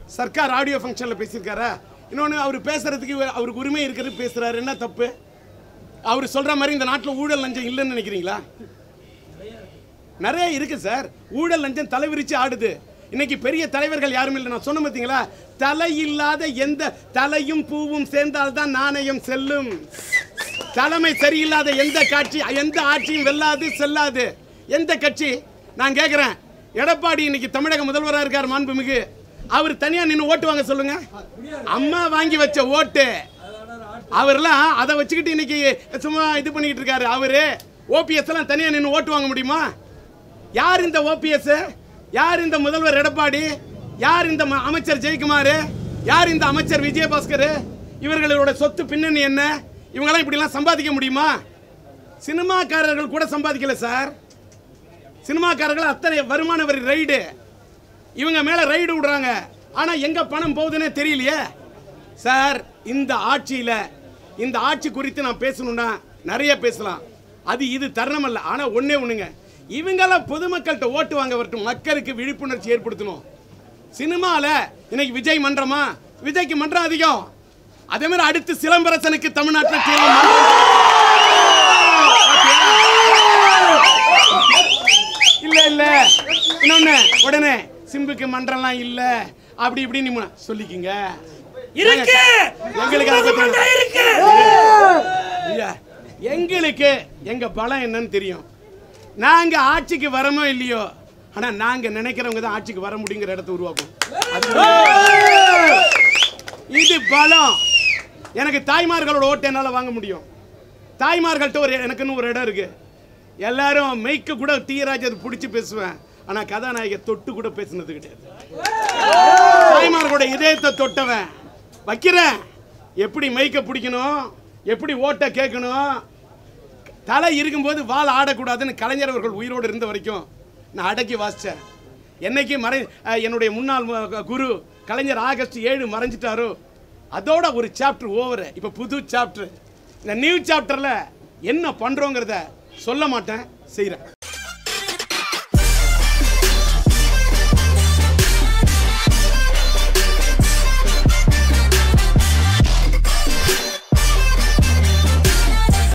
Sarkar audio ஃபங்க்ஷனில் பேசியிருக்காரா இன்னொன்று அவர் பேசுறதுக்கு இவர்- அவருக்கு உரிமை இருக்கிறது பேசுறாரு என்ன தப்பு அவர் சொல்ற மாதிரி இந்த நாட்டில் ஊழல் லஞ்சம் இல்லைன்னு நினைக்கிறீங்களா நிறைய இருக்கு சார் ஊழல் லஞ்சம் தலைவிரிச்சு ஆடுது இன்னைக்கு பெரிய தலைவர்கள் யாரும் இல்லை நான் சொன்ன பார்த்தீங்களா தலை இல்லாத எந்த தலையும் பூவும் சேர்ந்தால்தான் நாணயம் செல்லும் தலைமை சரியில்லாத எந்த காட்சி எந்த ஆட்சியும் வெல்லாது செல்லாது எந்த கட்சி நான் கேட்குறேன் எடப்பாடி இன்னைக்கு தமிழக முதல்வராக இருக்கார் மாண்புமிகு அவர் தனியாக நின்று ஓட்டு வாங்க சொல்லுங்க அம்மா வாங்கி வச்ச ஓட்டு அவர்லாம் அதை வச்சுக்கிட்டு இன்னைக்கு சும்மா இது பண்ணிக்கிட்டு இருக்காரு அவரு ஓபிஎஸ் எல்லாம் தனியாக நின்று ஓட்டு வாங்க முடியுமா யார் இந்த ஓபிஎஸ் யார் இந்த முதல்வர் எடப்பாடி யார் இந்த ம- அமைச்சர் ஜெயக்குமார் யார் இந்த அமைச்சர் விஜயபாஸ்கர் இவர்களோட சொத்து பின்னணி என்ன இவங்கெல்லாம் இப்படிலாம் சம்பாதிக்க முடியுமா சினிமாக்காரர்கள் கூட சம்பாதிக்கல சார் சினிமாக்காரர்கள் அத்தனை வருமான வரி ரைடு இவங்க மேல ரைடு விடுறாங்க ஆனா எங்க பணம் போகுதுன்னே தெரியலையே சார் இந்த ஆட்சியில இந்த ஆட்சி குறித்து நான் பேசணும்னா நிறைய பேசலாம் அது இது தருணம் அல்ல ஆனா ஒண்ணே ஒண்ணுங்க இவங்கெல்லாம் பொதுமக்கள்கிட்ட ஓட்டு வாங்க வரட்டும் மக்களுக்கு விழிப்புணர்ச்சி ஏற்படுத்தணும் சினிமால இன்னைக்கு விஜய் மன்றமா விஜய்க்கு மன்றம் அதிகம் அதே மாதிரி அடுத்து சிலம்பரசனுக்கு தமிழ்நாட்டில் தேர்வு மன்றம். இல்ல இல்ல இன்னொன்னு உடனே சிம்புக்கு மன்றம்லாம் இல்ல அப்படி இப்படி நீங்க சொல்லிக்கிங்க இருக்கு எங்களுக்கு அதை பத்தி- மன்றம் இருக்கு ஐயா, எங்களுக்கு எங்க பலம் என்னன்னு தெரியும் நாங்க ஆட்சிக்கு வரமோ இல்லையோ ஆனா நாங்க நினைக்கிறவங்க தான் ஆட்சிக்கு வர முடியுங்கிற இடத்தை உருவாக்கும் அது- இது பலம் எனக்கு தாய்மார்களோட ஓட்டு என்னால வாங்க முடியும் தாய்மார்கள்ட்ட ஒரு எனக்குன்னு ஒரு இடம் இருக்கு எல்லாரும் மெய்க்க கூட தீராஜர் பிடிச்சி பேசுவேன் ஆனா கதாநாயக தொட்டு கூட பேசுனது கிடையாது தாய்மார்களோட இதயத்தை தொட்டவன் வைக்கிறேன் எப்படி மைக்க பிடிக்கணும் எப்படி ஓட்ட கேட்கணும் தலை இருக்கும்போது வால் ஆடக்கூடாதுன்னு கலைஞர் அவர்கள் உயிரோடு இருந்த வரைக்கும் நான் அடக்கி வாசித்தேன் என்னைக்கு மறை அஹ், என்னுடைய முன்னாள் மு- குரு கலைஞர் ஆகஸ்ட் ஏழு மறைஞ்சிட்டாரோ அதோட ஒரு சாப்டர் ஓவர் இப்போ புது சாப்டர் இந்த நியூ சாப்டரில் என்ன பண்ணுறோங்கிறத சொல்ல மாட்டேன் செய்கிறேன்